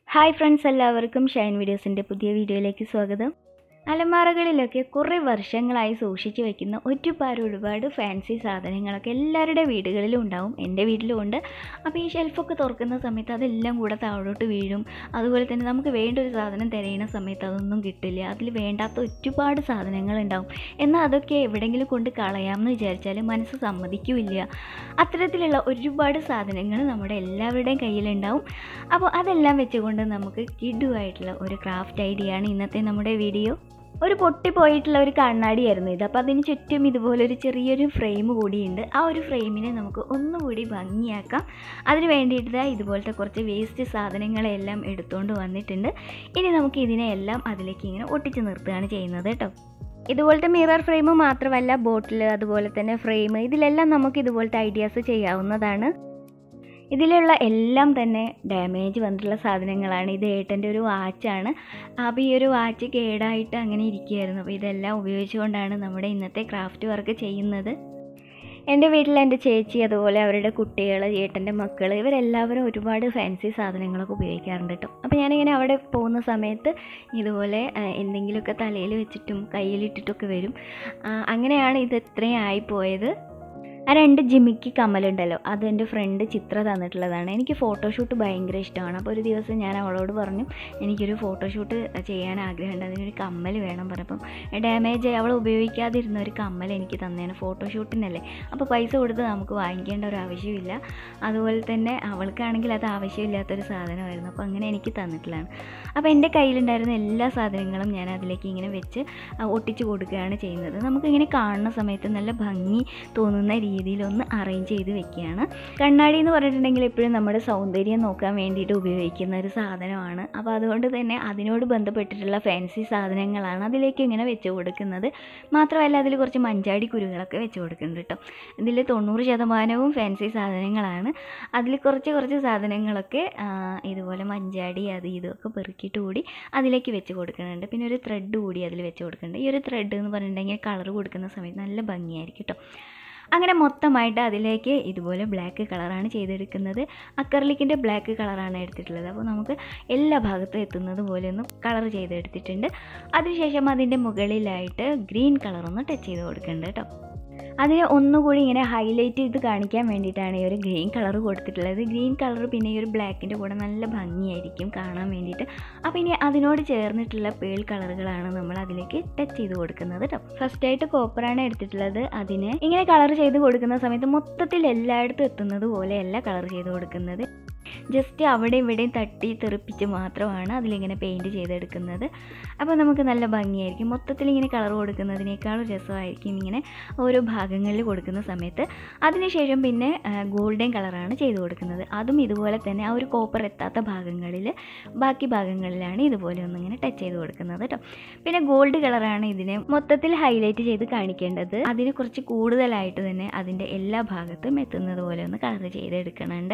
hi friends എല്ലാവർക്കും ഷൈൻ വീഡിയോസിൻ്റെ പുതിയ വീഡിയോയിലേക്ക് സ്വാഗതം അലമാറകളിലൊക്കെ കുറേ വർഷങ്ങളായി സൂക്ഷിച്ചു വെക്കുന്ന ഒരുപാട് ഒരുപാട് ഫാൻസി സാധനങ്ങളൊക്കെ എല്ലാവരുടെ വീടുകളിലും ഉണ്ടാവും എൻ്റെ വീട്ടിലും ഉണ്ട് അപ്പോൾ ഈ ഷെൽഫൊക്കെ തുറക്കുന്ന സമയത്ത് അതെല്ലാം കൂടെ താഴോട്ട് വീഴും അതുപോലെ തന്നെ നമുക്ക് വേണ്ട ഒരു സാധനം തിരയുന്ന സമയത്ത് അതൊന്നും കിട്ടില്ല അതിൽ വേണ്ടാത്ത ഒരുപാട് സാധനങ്ങൾ ഉണ്ടാവും എന്നാൽ അതൊക്കെ എവിടെയെങ്കിലും കൊണ്ട് കളയാമെന്ന് വിചാരിച്ചാൽ മനസ്സ് സമ്മതിക്കില്ല അത്തരത്തിലുള്ള ഒരുപാട് സാധനങ്ങൾ നമ്മുടെ എല്ലാവരുടെയും കയ്യിലുണ്ടാവും അപ്പോൾ അതെല്ലാം വെച്ചുകൊണ്ട് നമുക്ക് കിഡുവായിട്ടുള്ള ഒരു ക്രാഫ്റ്റ് ഐഡിയ ആണ് ഇന്നത്തെ നമ്മുടെ വീഡിയോ ഒരു പൊട്ടിപ്പോയിട്ടുള്ള ഒരു കണ്ണാടിയായിരുന്നു ഇത് അപ്പോൾ അതിന് ചുറ്റും ഇതുപോലെ ഒരു ചെറിയൊരു ഫ്രെയിം കൂടിയുണ്ട് ആ ഒരു ഫ്രെയിമിനെ നമുക്ക് ഒന്നുകൂടി ഭംഗിയാക്കാം അതിന് വേണ്ടിയിട്ട് ദാ ഇതുപോലത്തെ കുറച്ച് വേസ്റ്റ് സാധനങ്ങളെല്ലാം എടുത്തുകൊണ്ട് വന്നിട്ടുണ്ട് ഇനി നമുക്ക് ഇതിനെ എല്ലാം അതിലേക്ക് ഇങ്ങനെ ഒട്ടിച്ച് നിർത്തുകയാണ് ചെയ്യുന്നത് കേട്ടോ ഇതുപോലത്തെ മിറർ ഫ്രെയിം മാത്രമല്ല ബോട്ടിൽ അതുപോലെ തന്നെ ഫ്രെയിം ഇതിലെല്ലാം നമുക്ക് ഇതുപോലത്തെ ഐഡിയാസ് ചെയ്യാവുന്നതാണ് ഇതിലുള്ള എല്ലാം തന്നെ ഡാമേജ് വന്നിട്ടുള്ള സാധനങ്ങളാണ് ഇത് ഏട്ടൻ്റെ ഒരു വാച്ചാണ് അപ്പോൾ ഈ ഒരു വാച്ച് കേടായിട്ട് അങ്ങനെ ഇരിക്കുകയായിരുന്നു അപ്പോൾ ഇതെല്ലാം ഉപയോഗിച്ചുകൊണ്ടാണ് നമ്മുടെ ഇന്നത്തെ ക്രാഫ്റ്റ് വർക്ക് ചെയ്യുന്നത് എൻ്റെ വീട്ടിൽ എൻ്റെ ചേച്ചി അതുപോലെ അവരുടെ കുട്ടികൾ ഏട്ടൻ്റെ മക്കൾ ഇവരെല്ലാവരും ഒരുപാട് ഫാൻസി സാധനങ്ങളൊക്കെ ഉപയോഗിക്കാറുണ്ട് കേട്ടോ അപ്പോൾ ഞാനിങ്ങനെ അവിടെ പോകുന്ന സമയത്ത് ഇതുപോലെ ആ, എന്തെങ്കിലുമൊക്കെ തലയിൽ വെച്ചിട്ടും കയ്യിലിട്ടിട്ടൊക്കെ വരും ആ, അങ്ങനെയാണ് ഇത് ഇത്രയും ആയിപ്പോയത് ആ രണ്ട് ജിമിക്ക് കമ്മലുണ്ടല്ലോ അത് എൻ്റെ ഫ്രണ്ട് ചിത്ര തന്നിട്ടുള്ളതാണ് എനിക്ക് ഫോട്ടോഷൂട്ട് ഭയങ്കര ഇഷ്ടമാണ് അപ്പോൾ ഒരു ദിവസം ഞാൻ അവളോട് പറഞ്ഞു എനിക്കൊരു ഫോട്ടോഷൂട്ട് ചെയ്യാൻ ആഗ്രഹമുണ്ട് അതിനൊരു കമ്മൽ വേണം പറഞ്ഞപ്പം ഡാമേജ് ആയി അവൾ ഉപയോഗിക്കാതിരുന്ന ഒരു കമ്മൽ എനിക്ക് തന്നേനെ ഫോട്ടോഷൂട്ടിനല്ലേ അപ്പോൾ പൈസ കൊടുത്ത് നമുക്ക് വാങ്ങിക്കേണ്ട ഒരു ആവശ്യമില്ല അതുപോലെ തന്നെ അവൾക്കാണെങ്കിൽ അത് ആവശ്യമില്ലാത്തൊരു സാധനമായിരുന്നു അപ്പോൾ അങ്ങനെ എനിക്ക് തന്നിട്ടുള്ളതാണ് അപ്പോൾ എൻ്റെ കയ്യിലുണ്ടായിരുന്ന എല്ലാ സാധനങ്ങളും ഞാൻ അതിലേക്ക് ഇങ്ങനെ വെച്ച് ആ, ഒട്ടിച്ച് കൊടുക്കുകയാണ് ചെയ്യുന്നത് നമുക്കിങ്ങനെ കാണുന്ന സമയത്ത് നല്ല ഭംഗി തോന്നുന്ന രീതിയിൽ ഒന്ന് അറേഞ്ച് ചെയ്ത് വെക്കുകയാണ് കണ്ണാടി എന്ന് പറഞ്ഞിട്ടുണ്ടെങ്കിൽ എപ്പോഴും നമ്മുടെ സൗന്ദര്യം നോക്കാൻ വേണ്ടിയിട്ട് ഉപയോഗിക്കുന്ന ഒരു സാധനമാണ് അപ്പോൾ അതുകൊണ്ട് തന്നെ അതിനോട് ബന്ധപ്പെട്ടിട്ടുള്ള ഫാൻസി സാധനങ്ങളാണ് അതിലേക്ക് ഇങ്ങനെ വെച്ച് കൊടുക്കുന്നത് മാത്രമല്ല അതിൽ കുറച്ച് മഞ്ചാടി കുരുകളൊക്കെ വെച്ച് കൊടുക്കുന്നുണ്ട് കേട്ടോ ഇതിൽ തൊണ്ണൂറ് ശതമാനവും ഫാൻസി സാധനങ്ങളാണ് അതിൽ കുറച്ച് കുറച്ച് സാധനങ്ങളൊക്കെ ആ, ഇതുപോലെ മഞ്ചാടി അത് ഇതൊക്കെ പെറുക്കിയിട്ട് കൂടി അതിലേക്ക് വെച്ച് കൊടുക്കുന്നുണ്ട് പിന്നെ ഒരു ത്രെഡ് കൂടി അതിൽ വെച്ച് കൊടുക്കുന്നുണ്ട് ഈ ഒരു ത്രെഡ് എന്ന് പറഞ്ഞിട്ടുണ്ടെങ്കിൽ കളർ കൊടുക്കുന്ന സമയത്ത് നല്ല ഭംഗിയായിരിക്കും കേട്ടോ അങ്ങനെ മൊത്തമായിട്ട് അതിലേക്ക് ഇതുപോലെ ബ്ലാക്ക് കളറാണ് ചെയ്തെടുക്കുന്നത് അക്കർലിക്കിൻ്റെ ബ്ലാക്ക് കളറാണ് എടുത്തിട്ടുള്ളത് അപ്പോൾ നമുക്ക് എല്ലാ ഭാഗത്തും എത്തുന്നത് പോലെ ഒന്ന് കളർ ചെയ്തെടുത്തിട്ടുണ്ട് അതിനുശേഷം അതിൻ്റെ മുകളിലായിട്ട് ഗ്രീൻ കളറൊന്ന് ടച്ച് ചെയ്ത് കൊടുക്കുന്നുണ്ട് കേട്ടോ അതിനെ ഒന്നുകൂടി ഇങ്ങനെ ഹൈലൈറ്റ് ചെയ്ത് കാണിക്കാൻ വേണ്ടിയിട്ടാണ് ഈ ഒരു ഗ്രീൻ കളർ കൊടുത്തിട്ടുള്ളത് ഗ്രീൻ കളർ പിന്നെ ഈ ഒരു ബ്ലാക്കിൻ്റെ കൂടെ നല്ല ഭംഗിയായിരിക്കും കാണാൻ വേണ്ടിയിട്ട് അപ്പോൾ ഇനി അതിനോട് ചേർന്നിട്ടുള്ള പേൾ കളറുകളാണ് നമ്മൾ അതിലേക്ക് ടച്ച് ചെയ്ത് കൊടുക്കുന്നത് കേട്ടോ ഫസ്റ്റായിട്ട് കോപ്പറാണ് എടുത്തിട്ടുള്ളത് അതിന് ഇങ്ങനെ കളർ ചെയ്ത് കൊടുക്കുന്ന സമയത്ത് മൊത്തത്തിൽ എല്ലായിടത്തും എത്തുന്നത് പോലെയല്ല കളർ ചെയ്ത് കൊടുക്കുന്നത് ജസ്റ്റ് അവിടെ ഇവിടെയും തട്ടി തെറിപ്പിച്ച് മാത്രമാണ് അതിലിങ്ങനെ പെയിൻറ്റ് ചെയ്തെടുക്കുന്നത് അപ്പോൾ നമുക്ക് നല്ല ഭംഗിയായിരിക്കും മൊത്തത്തിൽ ഇങ്ങനെ കളർ കൊടുക്കുന്നതിനേക്കാളും രസമായിരിക്കും ഇങ്ങനെ ഓരോ ഭാഗങ്ങളിൽ കൊടുക്കുന്ന സമയത്ത് അതിനുശേഷം പിന്നെ ഗോൾഡൻ കളറാണ് ചെയ്ത് കൊടുക്കുന്നത് അതും ഇതുപോലെ തന്നെ ആ ഒരു കോപ്പർ എത്താത്ത ഭാഗങ്ങളിൽ ബാക്കി ഭാഗങ്ങളിലാണ് ഇതുപോലെ ഒന്നിങ്ങനെ ടച്ച് ചെയ്ത് കൊടുക്കുന്നത് കേട്ടോ പിന്നെ ഗോൾഡ് കളറാണ് ഇതിനെ മൊത്തത്തിൽ ഹൈലൈറ്റ് ചെയ്ത് കാണിക്കേണ്ടത് അതിന് കുറച്ച് കൂടുതലായിട്ട് തന്നെ അതിൻ്റെ എല്ലാ ഭാഗത്തും എത്തുന്നത് പോലെ ഒന്ന് കളർ ചെയ്തെടുക്കണുണ്ട്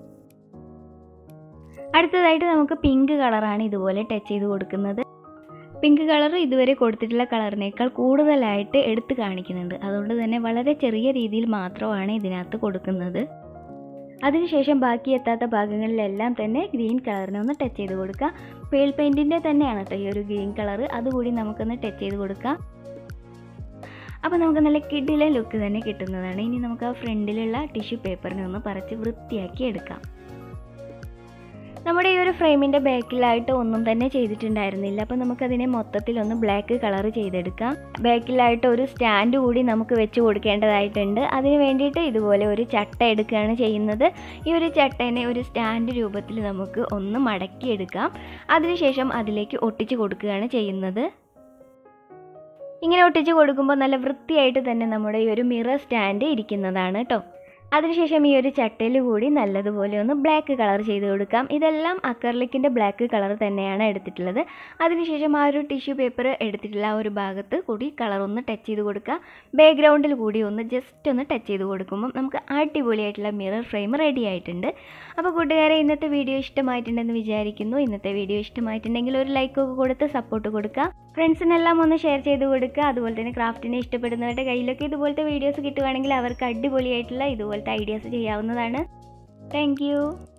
അടുത്തതായിട്ട് നമുക്ക് പിങ്ക് കളറാണ് ഇതുപോലെ ടച്ച് ചെയ്ത് കൊടുക്കുന്നത് പിങ്ക് കളർ ഇതുവരെ കൊടുത്തിട്ടുള്ള കളറിനേക്കാൾ കൂടുതലായിട്ട് എടുത്ത് കാണിക്കുന്നുണ്ട് അതുകൊണ്ട് തന്നെ വളരെ ചെറിയ രീതിയിൽ മാത്രമാണ് ഇതിനകത്ത് കൊടുക്കുന്നത് അതിനുശേഷം ബാക്കി എത്താത്ത ഭാഗങ്ങളിലെല്ലാം തന്നെ ഗ്രീൻ കളറിനെ ഒന്ന് ടച്ച് ചെയ്ത് കൊടുക്കുക പേൾ പെയിൻറ്റിൻ്റെ തന്നെയാണ് കേട്ടോ ഈ ഒരു ഗ്രീൻ കളർ അതുകൂടി നമുക്കൊന്ന് ടച്ച് ചെയ്ത് കൊടുക്കാം അപ്പോൾ നമുക്ക് നല്ല കിഡിലെ ലുക്ക് തന്നെ കിട്ടുന്നതാണ് ഇനി നമുക്ക് ആ ഫ്രണ്ടിലുള്ള ടിഷ്യൂ പേപ്പറിനെ ഒന്ന് പറിച്ച് വൃത്തിയാക്കി എടുക്കാം നമ്മുടെ ഈ ഒരു ഫ്രെയിമിൻ്റെ ബാക്കിലായിട്ട് ഒന്നും തന്നെ ചെയ്തിട്ടുണ്ടായിരുന്നില്ല അപ്പോൾ നമുക്കതിനെ മൊത്തത്തിൽ ഒന്ന് ബ്ലാക്ക് കളർ ചെയ്തെടുക്കാം ബാക്കിലായിട്ട് ഒരു സ്റ്റാൻഡ് കൂടി നമുക്ക് വെച്ച് കൊടുക്കേണ്ടതായിട്ടുണ്ട് അതിന് വേണ്ടിയിട്ട് ഇതുപോലെ ഒരു ചട്ട എടുക്കുകയാണ് ചെയ്യുന്നത് ഈ ഒരു ചട്ടേനെ ഒരു സ്റ്റാൻഡ് രൂപത്തിൽ നമുക്ക് ഒന്ന് മടക്കിയെടുക്കാം അതിനുശേഷം അതിലേക്ക് ഒട്ടിച്ച് കൊടുക്കുകയാണ് ചെയ്യുന്നത് ഇങ്ങനെ ഒട്ടിച്ച് കൊടുക്കുമ്പോൾ നല്ല വൃത്തിയായിട്ട് തന്നെ നമ്മുടെ ഈ ഒരു മിറർ സ്റ്റാൻഡ് ഇരിക്കുന്നതാണ് കേട്ടോ അതിനുശേഷം ഈ ഒരു ചട്ടയിൽ കൂടി നല്ലതുപോലെ ഒന്ന് ബ്ലാക്ക് കളർ ചെയ്ത് കൊടുക്കാം ഇതെല്ലാം അക്കർലിക്കിൻ്റെ ബ്ലാക്ക് കളർ തന്നെയാണ് എടുത്തിട്ടുള്ളത് അതിനുശേഷം ആ ഒരു ടിഷ്യൂ പേപ്പർ എടുത്തിട്ടുള്ള ആ ഒരു ഭാഗത്ത് കൂടി കളർ ഒന്ന് ടച്ച് ചെയ്ത് കൊടുക്കുക ബാക്ക്ഗ്രൗണ്ടിൽ കൂടി ഒന്ന് ജസ്റ്റ് ഒന്ന് ടച്ച് ചെയ്ത് കൊടുക്കുമ്പം നമുക്ക് അടിപൊളിയായിട്ടുള്ള മിറർ ഫ്രെയിം റെഡി ആയിട്ടുണ്ട് അപ്പോൾ കൂട്ടുകാരെ ഇന്നത്തെ വീഡിയോ ഇഷ്ടമായിട്ടുണ്ടെന്ന് വിചാരിക്കുന്നു ഇന്നത്തെ വീഡിയോ ഇഷ്ടമായിട്ടുണ്ടെങ്കിൽ ഒരു ലൈക്കൊക്കെ കൊടുത്ത് സപ്പോർട്ട് കൊടുക്കുക ഫ്രണ്ട്സിനെല്ലാം ഒന്ന് ഷെയർ ചെയ്ത് കൊടുക്കുക അതുപോലെ തന്നെ ക്രാഫ്റ്റിനെ ഇഷ്ടപ്പെടുന്നവരുടെ കയ്യിലൊക്കെ ഇതുപോലത്തെ വീഡിയോസ് കിട്ടുവാണെങ്കിൽ അവർക്ക് അടിപൊളിയായിട്ടുള്ള ഇതുപോലത്തെ ഐഡിയാസ് ചെയ്യാവുന്നതാണ് താങ്ക്